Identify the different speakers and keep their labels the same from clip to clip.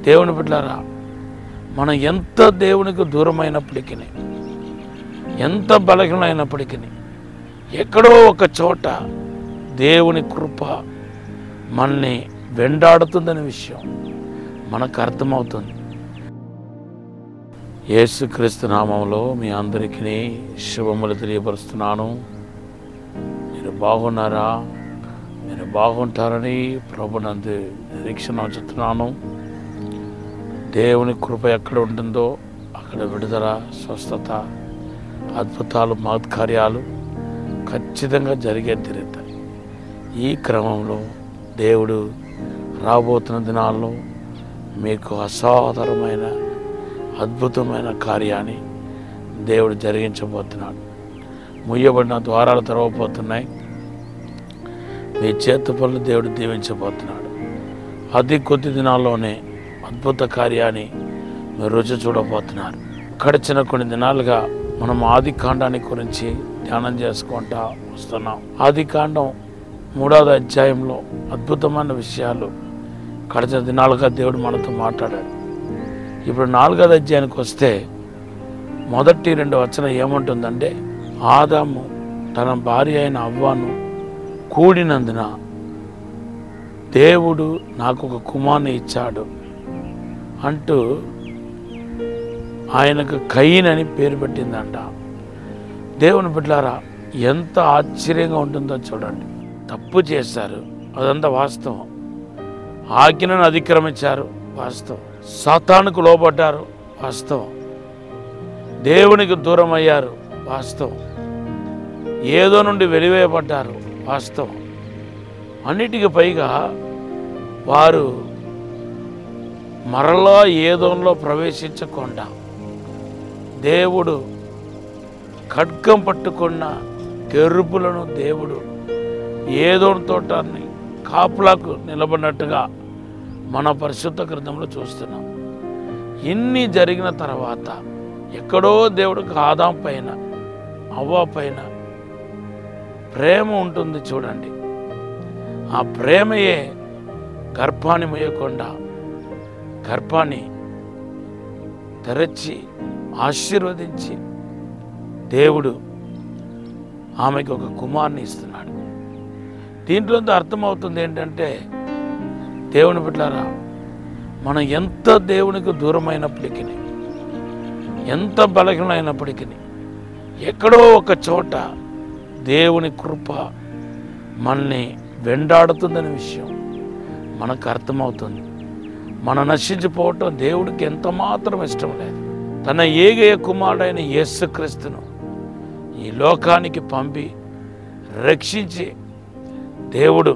Speaker 1: దేవుని బిడ్డారా మనం ఎంత దేవునికి దూరమైనప్పటికీ ఎంత బలహీనమైనప్పటికీ ఎక్కడో ఒక చోట దేవుని కృప మనల్ని వెంటాడుతుందనే విషయం మనకు అర్థమవుతుంది యేసుక్రీస్తు నామంలో మీ అందరికీ శుభములు తెలియపరుస్తున్నాను మీరు బాగున్నారా మీరు బాగుంటారని ప్రభునందు నిరీక్షణ ఉంచుతున్నాను దేవుని కృప ఎక్కడ ఉంటుందో అక్కడ విడుదల స్వస్థత అద్భుతాలు మహత్కార్యాలు ఖచ్చితంగా జరిగే తిరుగుతాయి ఈ క్రమంలో దేవుడు రాబోతున్న దినాల్లో మీకు అసాధారణమైన అద్భుతమైన కార్యాన్ని దేవుడు జరిగించబోతున్నాడు ముయ్యబడిన ద్వారాలు తెరవబోతున్నాయి మీ చేతి పనులు దేవుడు దీవించబోతున్నాడు అతి కొద్ది దినాల్లోనే అద్భుత కార్యాన్ని మీరు రుచి చూడబోతున్నారు గడిచిన కొన్ని దినాలుగా మనం ఆది కాండాన్ని గురించి ధ్యానం చేసుకుంటా వస్తున్నాం ఆది కాండం మూడవది అధ్యాయంలో అద్భుతమైన విషయాలు గడిచిన దినాలుగా దేవుడు మనతో మాట్లాడాడు ఇప్పుడు నాలుగోది అధ్యాయానికి వస్తే మొదటి రెండు వచనం ఏముంటుందంటే ఆదాము తన భార్య అయిన అవ్వను కూడినందున దేవుడు నాకు ఒక కుమార్ని ఇచ్చాడు అంటూ ఆయనకు కయ్యన్ అని పేరు పెట్టిందంట దేవుని బిడ్డారా ఎంత ఆశ్చర్యంగా ఉంటుందో చూడండి తప్పు చేశారు అదంతా వాస్తవం ఆజ్ఞను అతిక్రమించారు వాస్తవం సాతానుకు లోబడ్డారు వాస్తవం దేవునికి దూరం అయ్యారు వాస్తవం ఏదో నుండి వెలివేయబడ్డారు వాస్తవం అన్నిటికి పైగా వారు మరలా ఏదోలో ప్రవేశించకుండా దేవుడు ఖడ్గం పట్టుకున్న గెరుపులను దేవుడు ఏదో తోటాన్ని కాపులకు నిలబడినట్టుగా మన పరిశుద్ధ గ్రంథంలో చూస్తున్నాం ఇన్ని జరిగిన తర్వాత ఎక్కడో దేవుడికి ఆదాం పైన అవ్వ పైన ప్రేమ ఉంటుంది చూడండి ఆ ప్రేమయే గర్భాన్ని మొయ్యకుండా గర్భాన్ని తెరచి ఆశీర్వదించి దేవుడు ఆమెకి ఒక కుమార్ని ఇస్తున్నాడు దీంట్లో అర్థమవుతుంది ఏంటంటే దేవుని బిడ్డారా మనం ఎంత దేవునికి దూరమైనప్పటికీ ఎంత బలహీనమైనప్పటికీ ఎక్కడో ఒక చోట దేవుని కృప మనల్ని వెంటాడుతుందనే విషయం మనకు అర్థమవుతుంది మన నశించిపోవటం దేవుడికి ఎంత మాత్రం ఇష్టం లేదు తన ఏగయ కుమారుడైన యేసుక్రీస్తును ఈ లోకానికి పంపి రక్షించి దేవుడు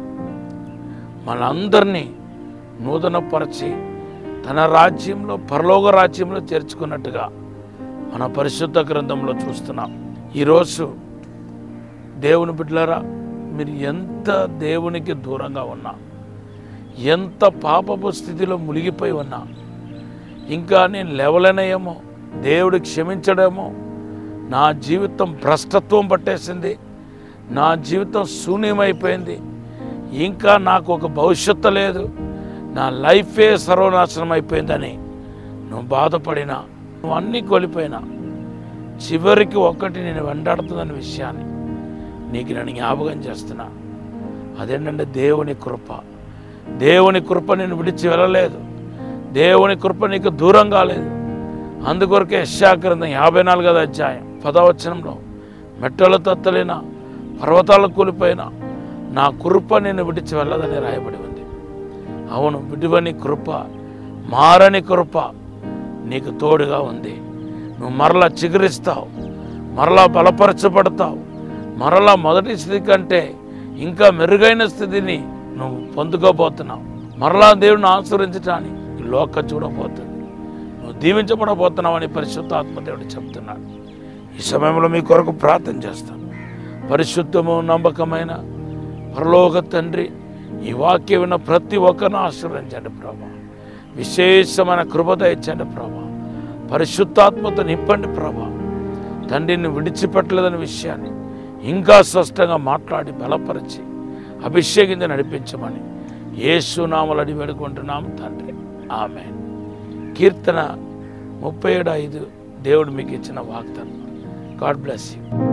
Speaker 1: మనందరినీ నూతనపరచి తన రాజ్యంలో పరలోక రాజ్యంలో చేర్చుకున్నట్టుగా మన పరిశుద్ధ గ్రంథంలో చూస్తున్నాం ఈరోజు దేవుని బిడ్డలారా మీరు ఎంత దేవునికి దూరంగా ఉన్నా ఎంత పాపపు స్థితిలో మునిగిపోయి ఉన్నా ఇంకా నేను లేవలేనేమో దేవుడు క్షమించడేమో నా జీవితం భ్రష్టత్వం పట్టేసింది నా జీవితం శూన్యమైపోయింది ఇంకా నాకు ఒక భవిష్యత్తు లేదు నా లైఫే సర్వనాశనం అయిపోయిందని నువ్వు బాధపడినా నువ్వు అన్నీ కోల్పోయినా చివరికి ఒక్కటి నేను వెంటాడుతుందనే విషయాన్ని నీకు నేను జ్ఞాపకం చేస్తున్నా అదేంటంటే దేవుని కృప దేవుని కృప నేను విడిచి వెళ్ళలేదు దేవుని కృప నీకు దూరం కాలేదు అందుకొరకే యశాగ్రంథం యాభై నాలుగోది అధ్యాయం పదవచనంలో మెట్టల తత్తలిన పర్వతాలకు కూలిపోయిన నా కృప నేను విడిచి వెళ్ళదని రాయబడి ఉంది అవును విడివని కృప మారని కృప నీకు తోడుగా ఉంది నువ్వు మరలా చిగురిస్తావు మరలా బలపరచబడతావు మరలా మొదటి స్థితి కంటే ఇంకా మెరుగైన స్థితిని నువ్వు పొందుకోబోతున్నావు మరలా దేవుడిని ఆశ్రయించటాన్ని ఈ లోక చూడబోతుంది నువ్వు దీవించబడబోతున్నావు అని పరిశుద్ధ ఆత్మదేవుడు చెప్తున్నాడు ఈ సమయంలో మీ కొరకు ప్రార్థన చేస్తాను పరిశుద్ధము నమ్మకమైన పరలోక తండ్రి ఈ వాక్యం విన్న ప్రతి ఒక్కరిని ఆశీర్వదించండి ప్రభా విశేషమైన కృపద ఇచ్చండి ప్రభా పరిశుద్ధాత్మతో నింపండి ప్రభా తండ్రిని విడిచిపెట్టలేదనే విషయాన్ని ఇంకా స్పష్టంగా మాట్లాడి బలపరిచి అభిషేకించి నడిపించమని ఏసునామలు అడి వేడుకుంటున్నాం తండ్రి ఆమె కీర్తన ముప్పై ఏడు ఐదు దేవుడు మీకు ఇచ్చిన వాగ్దానం గాడ్ బ్లెస్ యూ